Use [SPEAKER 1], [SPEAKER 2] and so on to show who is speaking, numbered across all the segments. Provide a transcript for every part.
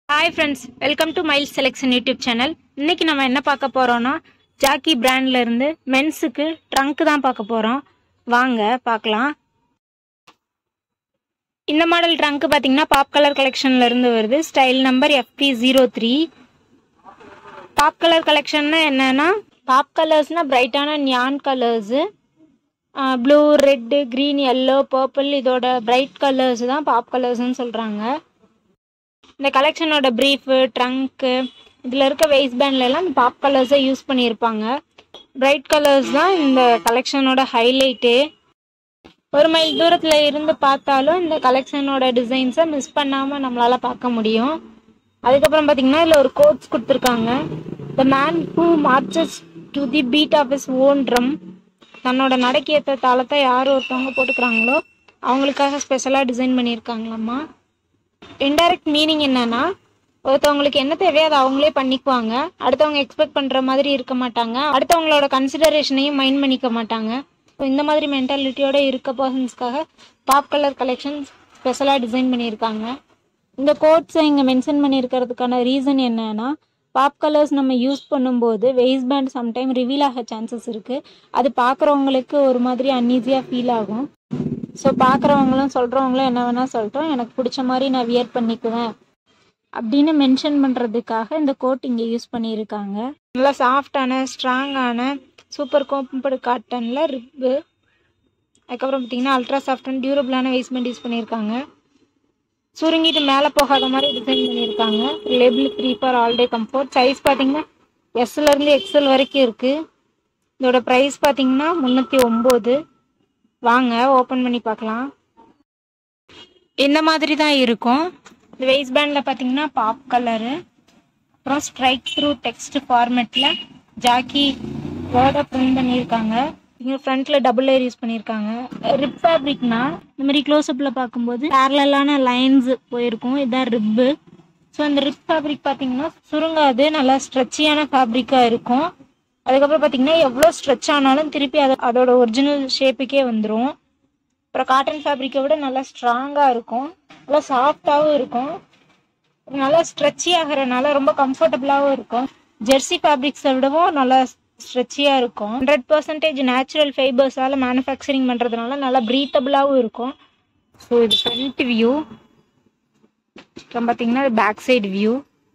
[SPEAKER 1] hi friends welcome to mile selection YouTube channel இன்னைக்கு நம்ம என்ன பார்க்க போறோம்னா ஜாக்கி பிராண்ட்ல இருந்து மென்ஸுக்கு ட்ரங்க் தான் பார்க்க போறோம் வாங்க பார்க்கலாம் இந்த மாடல் ட்ரங்க் பார்த்தீங்கன்னா பாப் கலர் கலெக்ஷன்ல இருந்து வருது style number F P zero three pop colour கலெக்ஷன்னா என்னன்னா பாப் கலர்ஸ்னா பிரைட்டான neon colours blue red green yellow purple இதோட பிரைட் கலர்ஸ் தான் பாப் கலர்ஸ்னு சொல்கிறாங்க இந்த கலெக்ஷனோட ப்ரீஃபு ட்ரங்க்கு இதில் இருக்க வெயிஸ்ட் பேண்ட்லலாம் இந்த பாப் கலர்ஸை யூஸ் பண்ணியிருப்பாங்க பிரைட் கலர்ஸ் தான் இந்த கலெக்ஷனோட ஹைலைட்டு ஒரு மைல் தூரத்தில் இருந்து பார்த்தாலும் இந்த கலெக்ஷனோட டிசைன்ஸை மிஸ் பண்ணாமல் நம்மளால் பார்க்க முடியும் அதுக்கப்புறம் பார்த்தீங்கன்னா இதில் ஒரு கோட்ஸ் கொடுத்துருக்காங்க the man who marches to the beat of his own drum தன்னோட நடைக்கு ஏற்ற தாளத்தை யார் ஒருத்தவங்க போட்டுக்கிறாங்களோ அவங்களுக்காக ஸ்பெஷலாக டிசைன் பண்ணியிருக்காங்களாம்மா இன்டைரக்ட் மீனிங் என்னன்னா ஒருத்தவங்களுக்கு என்ன தேவையோ அதை அவங்களே பண்ணிக்குவாங்க அடுத்தவங்க எக்ஸ்பெக்ட் பண்ணுற மாதிரி இருக்க மாட்டாங்க அடுத்தவங்களோட கன்சிடரேஷனையும் மைண்ட் பண்ணிக்க மாட்டாங்க ஸோ இந்த மாதிரி மென்டாலிட்டியோட இருக்க பர்சன்ஸ்க்காக பாப் கலர் கலெக்ஷன்ஸ் ஸ்பெஷலாக டிசைன் பண்ணியிருக்காங்க இந்த கோட்ஸை இங்கே மென்ஷன் பண்ணியிருக்கிறதுக்கான ரீசன் என்னன்னா பாப் கலர்ஸ் நம்ம யூஸ் பண்ணும்போது வெயிஸ் பேண்ட் சம்டைம் ரிவீல் ஆக சான்சஸ் இருக்குது அது பார்க்குறவங்களுக்கு ஒரு மாதிரி அன்ஈஸியாக ஃபீல் ஆகும் ஸோ பார்க்குறவங்களும் சொல்கிறவங்களும் என்ன வேணால் சொல்லட்டும் எனக்கு பிடிச்ச மாதிரி நான் வியர் பண்ணிக்குவேன் அப்படின்னு மென்ஷன் பண்ணுறதுக்காக இந்த கோட் இங்கே யூஸ் பண்ணியிருக்காங்க நல்லா சாஃப்டான ஸ்ட்ராங்கான சூப்பர் கோம்படு காட்டனில் ரிப்பு அதுக்கப்புறம் பார்த்தீங்கன்னா அல்ட்ரா சாஃப்ட் அண்ட் டியூரபிளான வேஸ்ட்மெண்ட் யூஸ் பண்ணியிருக்காங்க சுருங்கிட்டு மேலே போகாத மாதிரி டிசைன் பண்ணியிருக்காங்க label three for all day comfort size பார்த்தீங்கன்னா எஸ்லேருந்து எக்ஸல் வரைக்கும் இருக்குது இதோட ப்ரைஸ் பார்த்தீங்கன்னா முந்நூற்றி ஒம்பது வாங்க ஓப்பன் பண்ணி பார்க்கலாம் இந்த மாதிரி தான் இருக்கும் இந்த வெயிஸ் பேண்டில் பார்த்தீங்கன்னா பாப் கலரு அப்புறம் ஸ்ட்ரைக் த்ரூ டெக்ஸ்ட் ஃபார்மேட்டில் ஜாக்கி வேர்டை பிரிண்ட் பண்ணியிருக்காங்க இங்கே ஃப்ரண்ட்டில் டபுள் லேயர் யூஸ் பண்ணியிருக்காங்க ரிப் ஃபேப்ரிக்னா இந்த மாதிரி க்ளோஸ்அப்பில் பார்க்கும்போது பேரலான லைன்ஸ் போயிருக்கும் இதுதான் ரிப்பு ஸோ இந்த ரிப் ஃபேப்ரிக் பார்த்தீங்கன்னா சுருங்காது நல்லா ஸ்ட்ரெச்சியான ஃபேப்ரிக்காக இருக்கும் அதுக்கப்புறம் பார்த்தீங்கன்னா எவ்வளோ ஸ்ட்ரெச் ஆனாலும் திருப்பி அது அதோட ஒரிஜினல் ஷேப்புக்கே வந்துடும் அப்புறம் காட்டன் ஃபேப்ரிக்கை விட நல்லா ஸ்ட்ராங்காக இருக்கும் நல்லா சாஃப்டாகவும் இருக்கும் நல்லா ஸ்ட்ரெச்சி ஆகிறனால ரொம்ப கம்ஃபர்டபுளாகவும் இருக்கும் ஜெர்சி ஃபேப்ரிக்ஸை விடவும் நல்லா ஸ்ட்ரெச்சியாக இருக்கும் ஹண்ட்ரட் பர்சன்டேஜ் நேச்சுரல் ஃபைபர்ஸால் மேனுஃபேக்சரிங் பண்ணுறதுனால நல்லா ப்ரீத்தபிளாகவும் இருக்கும் ஸோ இது ஃப்ரண்ட் வியூ அப்புறம் பார்த்தீங்கன்னா பேக் சைடு வியூ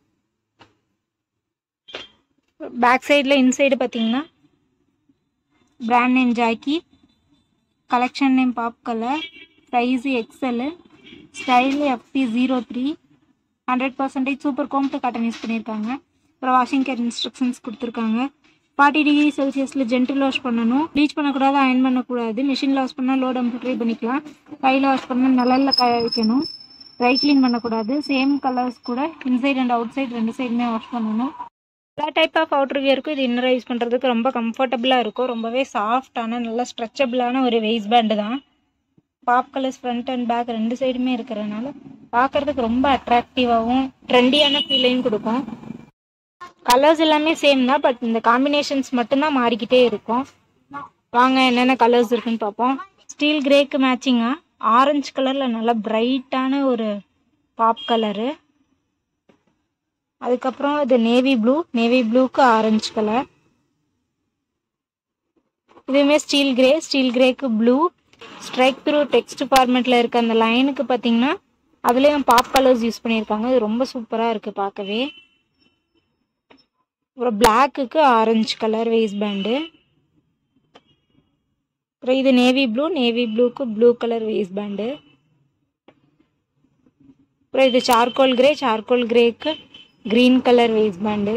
[SPEAKER 1] பேக் சைடில் இன்சைடு பார்த்தீங்கன்னா brand name Jockey collection name pop colour price XL style FP zero three hundred percentage super combed cotton use பண்ணியிருக்காங்க அப்புறம் வாஷிங் கேர் இன்ஸ்ட்ரக்ஷன்ஸ் கொடுத்துருக்காங்க ஃபார்ட்டி டிகிரி செல்சியஸில் gentle wash பண்ணணும் bleach பண்ணக்கூடாது iron பண்ணக்கூடாது மிஷினில் வாஷ் பண்ணால் லோ டெம்பரேச்சர் பண்ணிக்கலாம் கையில் வாஷ் பண்ணால் நிழலில் காய வைக்கணும் ட்ரை க்ளீன் பண்ணக்கூடாது சேம் கலர்ஸ் கூட இன்சைட் அண்ட் அவுட் சைட் ரெண்டு சைடுமே வாஷ் பண்ணணும் எல்லா டைப் ஆஃப் அவுட்ரு வியருக்கும் இது இன்னரை யூஸ் பண்ணுறதுக்கு ரொம்ப கம்ஃபர்டபுளாக இருக்கும் ரொம்பவே சாஃப்டான நல்ல ஸ்ட்ரெச்சபிளான ஒரு வெயிஸ் பேண்டு தான் pop colours front and back ரெண்டு சைடுமே இருக்கிறதுனால பார்க்குறதுக்கு ரொம்ப அட்ராக்டிவாகவும் ட்ரெண்டியான ஃபீலையும் கொடுக்கும் கலர்ஸ் எல்லாமே சேம் தான் பட் இந்த காம்பினேஷன்ஸ் மட்டும்தான் மாறிக்கிட்டே இருக்கும் வாங்க என்னென்ன கலர்ஸ் இருக்குன்னு பார்ப்போம் ஸ்டீல் கிரேக்கு மேட்சிங்காக ஆரஞ்சு கலரில் நல்லா பிரைட்டான ஒரு பாப் கலரு அதுக்கப்புறம் இது நேவி ப்ளூ நேவி ப்ளூக்கு ஆரஞ்சு கலர் இதுவுமே ஸ்டீல் கிரே ஸ்டீல் கிரேக்கு ப்ளூ ஸ்ட்ரைக் த்ரூ டெக்ஸ்ட் ஃபார்மேட்டில் இருக்க அந்த லைனுக்கு பார்த்தீங்கன்னா அதுலேயும் பாப் கலர்ஸ் யூஸ் பண்ணியிருக்காங்க இது ரொம்ப சூப்பராக இருக்குது பார்க்கவே அப்புறம் பிளாக்குக்கு ஆரஞ்சு கலர் வேஸ்ட் பேண்டு அப்புறம் இது நேவி ப்ளூ நேவி ப்ளூக்கு ப்ளூ கலர் வேஸ்ட் பேண்டு அப்புறம் இது சார்கோல் கிரே சார்கோல் கிரேக்கு க்ரீன் கலர் வேஸ்ட் பேண்டு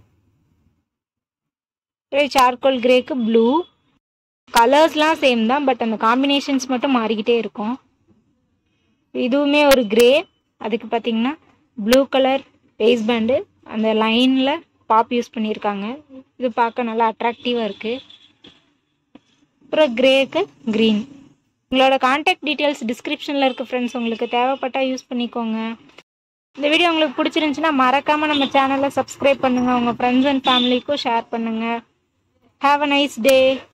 [SPEAKER 1] அப்புறம் சார்கோல் கிரேக்கு ப்ளூ கலர்ஸ்லாம் சேம் தான் பட் அந்த காம்பினேஷன்ஸ் மட்டும் மாறிக்கிட்டே இருக்கும் இதுவுமே ஒரு கிரே அதுக்கு பார்த்தீங்கன்னா ப்ளூ கலர் வேஸ்ட் பேண்டு அந்த லைனில் பாப் யூஸ் பண்ணியிருக்காங்க இது பார்க்க நல்லா அட்ராக்டிவாக இருக்குது அப்புறம் கிரேக்கு க்ரீன் உங்களோட காண்டாக்ட் டீட்டெயில்ஸ் டிஸ்கிரிப்ஷனில் இருக்குது ஃப்ரெண்ட்ஸ் உங்களுக்கு தேவைப்பட்டால் யூஸ் பண்ணிக்கோங்க இந்த வீடியோ உங்களுக்கு பிடிச்சிருந்துச்சுன்னா மறக்காமல் நம்ம சேனலை சப்ஸ்கிரைப் பண்ணுங்கள் உங்கள் ஃப்ரெண்ட்ஸ் அண்ட் ஃபேமிலிக்கும் ஷேர் பண்ணுங்கள் ஹாவ் அ நைஸ் டே